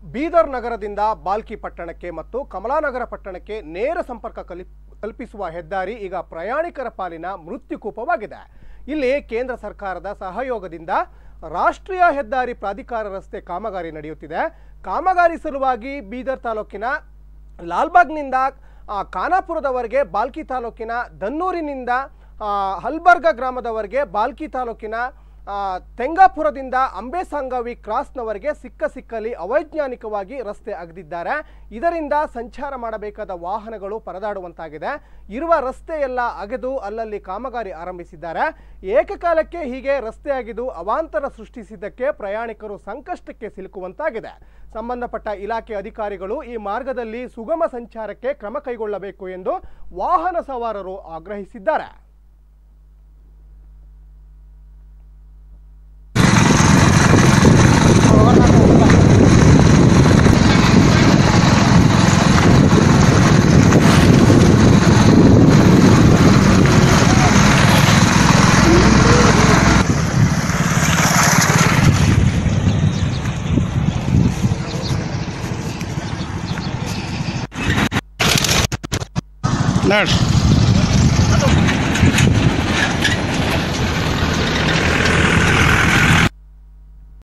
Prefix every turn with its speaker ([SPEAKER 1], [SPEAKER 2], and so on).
[SPEAKER 1] ಬೀದರ್ ನಗರದಿಂದ ಬಾಲ್ಕಿ ಪಟ್ಟಣಕ್ಕೆ ಮತ್ತು ಕಮಲಾನಗರ ಪಟ್ಟಣಕ್ಕೆ ನೇರ ಸಂಪರ್ಕ ಕಲಿ ಕಲ್ಪಿಸುವ ಹೆದ್ದಾರಿ ಈಗ ಪ್ರಯಾಣಿಕರ ಪಾಲಿನ ಮೃತ್ಯುಕೂಪವಾಗಿದೆ ಇಲ್ಲಿ ಕೇಂದ್ರ ಸರ್ಕಾರದ ಸಹಯೋಗದಿಂದ ರಾಷ್ಟ್ರೀಯ ಹೆದ್ದಾರಿ ಪ್ರಾಧಿಕಾರ ರಸ್ತೆ ಕಾಮಗಾರಿ ನಡೆಯುತ್ತಿದೆ ಕಾಮಗಾರಿ ಸಲುವಾಗಿ ಬೀದರ್ ತಾಲೂಕಿನ ಲಾಲ್ಬಾಗ್ನಿಂದ ಆ, ಖಾನಾಪುರದವರೆಗೆ ಬಾಲ್ಕಿ ತಾಲೂಕಿನ ದನ್ನೂರಿನಿಂದ ಆ, ಹಲ್ಬರ್ಗ ಗ್ರಾಮದವರೆಗೆ ಬಾಲ್ಕಿ ತಾಲೂಕಿನ ಆ, ತೆಂಗಾಪುರದಿಂದ ಅಂಬೇಸಾಂಗವಿ ಕ್ರಾಸ್ನವರೆಗೆ ಸಿಕ್ಕ ಸಿಕ್ಕಲ್ಲಿ ಅವೈಜ್ಞಾನಿಕವಾಗಿ ರಸ್ತೆ ಅಗೆದಿದ್ದಾರೆ ಇದರಿಂದ ಸಂಚಾರ ಮಾಡಬೇಕಾದ ವಾಹನಗಳು ಪರದಾಡುವಂತಾಗಿದೆ ಇರುವ ರಸ್ತೆ ಎಲ್ಲ ಅಗೆದು ಅಲ್ಲಲ್ಲಿ ಕಾಮಗಾರಿ ಆರಂಭಿಸಿದ್ದಾರೆ ಏಕಕಾಲಕ್ಕೆ ಹೀಗೆ ರಸ್ತೆ ಅಗೆದು ಅವಾಂತರ ಸೃಷ್ಟಿಸಿದ್ದಕ್ಕೆ ಪ್ರಯಾಣಿಕರು ಸಂಕಷ್ಟಕ್ಕೆ ಸಿಲುಕುವಂತಾಗಿದೆ ಸಂಬಂಧಪಟ್ಟ ಇಲಾಖೆ ಅಧಿಕಾರಿಗಳು ಈ ಮಾರ್ಗದಲ್ಲಿ ಸುಗಮ ಸಂಚಾರಕ್ಕೆ ಕ್ರಮ ಕೈಗೊಳ್ಳಬೇಕು ಎಂದು ವಾಹನ ಸವಾರರು ಆಗ್ರಹಿಸಿದ್ದಾರೆ
[SPEAKER 2] ನಡ್ರಿ